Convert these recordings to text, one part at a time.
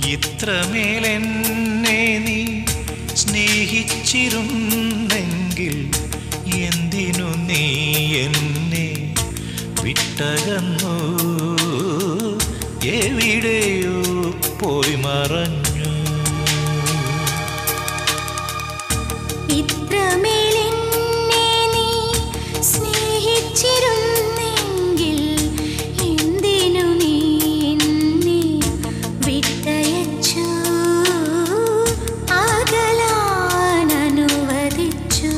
ഇത്രമേലെന്നെ നീ സ്നേഹിച്ചിരുന്നെങ്കിൽ എന്തിനു നീ എന്നെ വിട്ടകന്നു എവിടെയോ പോയി മറഞ്ഞു ഇത്രമേലെന്നെ നീ സ്നേഹിച്ചിരുന്നെങ്കിൽ എന്തിനു നീ എന്നെ വിട്ടയച്ചു അകലാൻ അനുവദിച്ചു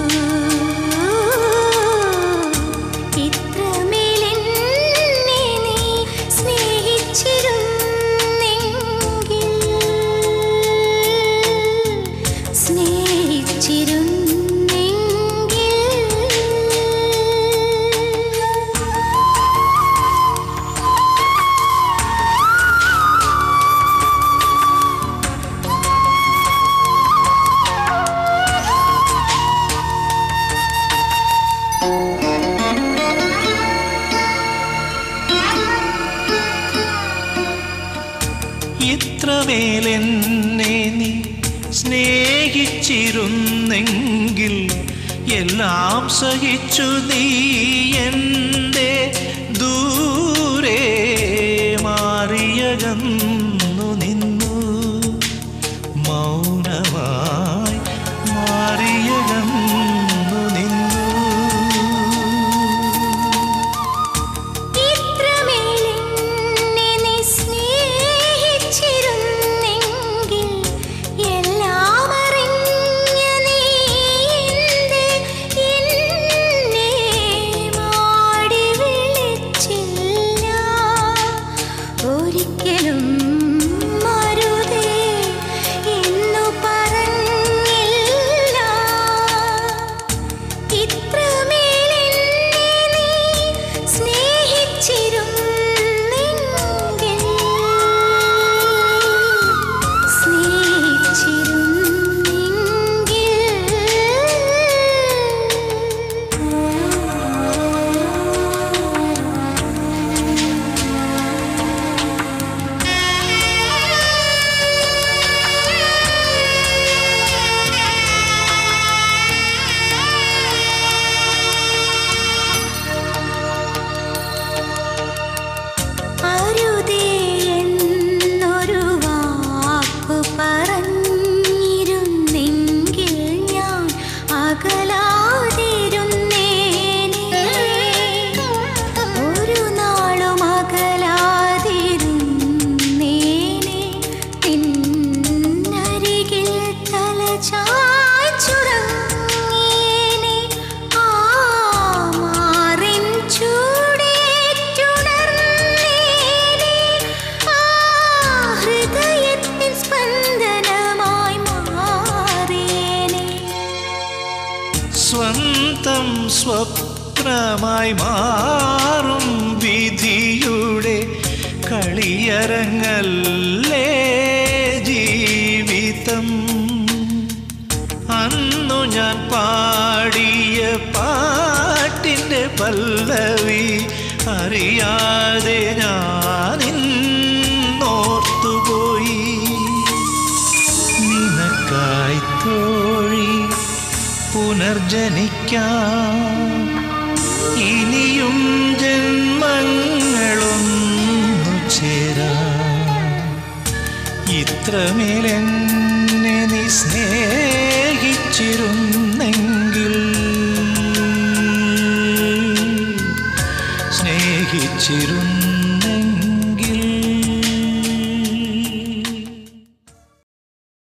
ഇത്രമേലെന്നെ നീ സ്നേഹിച്ചിരുന്നെങ്കിൽ സ്നേഹിച്ചിരുന്നെങ്കിൽ ഇത്രമേലെന്നെ നീ സ്നേഹിച്ചിരുന്നെങ്കിൽ എല്ലാം സഹിച്ചു നീ എൻ്റെ ദൂരെ മാറിയകന്നു നിന്നു മൗനമായി മാറിയകന്നു നിന്നു ഇത്രമേലെന്നെ നീ സ്നേഹിച്ചിരുന്നെങ്കിൽ എല്ലാം അറിഞ്ഞ നീ എന്തേ എന്നെ മാടി വിളിച്ചില്ല ഒരിക്കലും മരുതേ എന്നു പറഞ്ഞില്ല ഇത്രമേലെന്നെ നീ സ്നേഹിച്ചിരുന്നെങ്കിൽ അരുതേ എന്നൊരു വാക്കു പറഞ്ഞിരുന്നെങ്കിൽ ഞാൻ അകലാതിരുന്നേനെ ഒരു നാളും അകലാതിരുന്നേനെ പിന്നരികിൽ തല ചായ്ച്ചുറങ്ങിയേനെ ആ മാറിൻ ചൂടേറ്റുണർന്നേനെ ആ ഹൃദയത്തിൻ സ്പന്ദനമായി മാറിയേനെ സ്വന്തം സ്വപ്നമായി മാറും വിധിയുടെ കളിയരങ്ങല്ലേ ജീവിതം അന്നു ഞാൻ പാടിയ പാട്ടിൻ്റെ പല്ലവി അറിയാതെ ഞാൻ ഇന്നോർത്തുപോയി നിനക്കായി തോഴി പുനർജനിക്കാം ഇനിയും ജന്മങ്ങളൊന്നു ചേരാം ഇത്രമേലെന്നെ നീ സ്നേഹിച്ചിരുന്നെങ്കിൽ സ്നേഹിച്ചിരുന്നു